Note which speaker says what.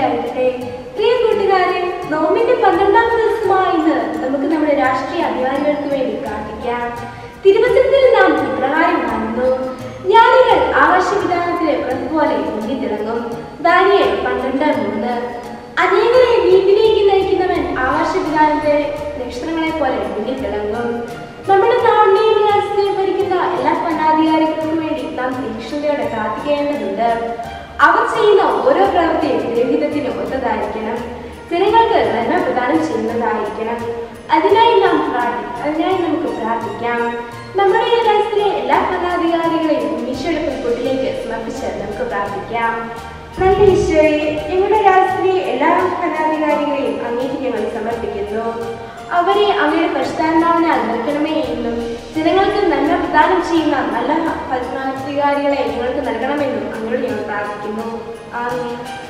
Speaker 1: ഉണ്ടായിരിക്കട്ടെ പ്രിയ കൂട്ടുകാരെ നോമ്പിന്റെ പന്ത്രണ്ടാം ദിവസമായ ഇന്ന് നമുക്ക് നമ്മുടെ രാഷ്ട്രീയ അധികാരികൾക്ക് വേണ്ടി പ്രാർത്ഥിക്കാം തിരുവചനത്തിൽ നാം ഇപ്രകാരം കാണുന്നു ജ്ഞാനികൾ ആകാശവിധാനത്തിലെ പോലെ മുന്നിത്തിളങ്ങും ദാനിയൽ പന്ത്രണ്ട് മൂന്ന് അനേകരെ വീട്ടിലേക്ക് നയിക്കുന്നവൻ ആകാശവിധാനത്തെ നക്ഷത്രങ്ങളെ പോലെ മുന്നിൽ തിളങ്ങും നമ്മുടെ നാടിനെയും രാജ്യത്തെയും ഭരിക്കുന്ന എല്ലാ ഭരണാധികാരികൾക്കും വേണ്ടി നാം തീക്ഷ്ണതയോടെ പ്രാർത്ഥിക്കേണ്ടതുണ്ട് അവർ ചെയ്യുന്ന ഓരോ പ്രവൃത്തിയും ദൈവഹിതത്തിന് ഒത്തതായിരിക്കണം ജനങ്ങൾക്ക് നന്മ പ്രദാനം ചെയ്യുന്നതായിരിക്കണം അതിനായി നാം പ്രാർത്ഥി അതിനായി നമുക്ക് പ്രാർത്ഥിക്കാം നമ്മുടെ ഈ രാജ്യത്തിലെ എല്ലാ ഭരണാധികാരികളെയും ഈശോയുടെ പുൽക്കൂട്ടിലേക്ക് സമർപ്പിച്ച് നമുക്ക് പ്രാർത്ഥിക്കാം നല്ല ഈശോയെ ഞങ്ങളുടെ രാജ്യത്തിലെ എല്ലാ ഭരണാധികാരികളെയും അങ്ങേക്ക് ഞങ്ങൾ സമർപ്പിക്കുന്നു അവരെ അങ്ങയുടെ പരിസ്ഥാനാവിനാൽ നൽകണമേ എന്നും ജനങ്ങൾക്ക് നന്മ പ്രദാനം ചെയ്യുന്ന നല്ല ഭരണാധികാരികളെ ഞങ്ങൾക്ക് നൽകണമെന്നും അങ്ങോട്ട് ഞങ്ങൾ പ്രാർത്ഥിക്കുന്നു ആമേൻ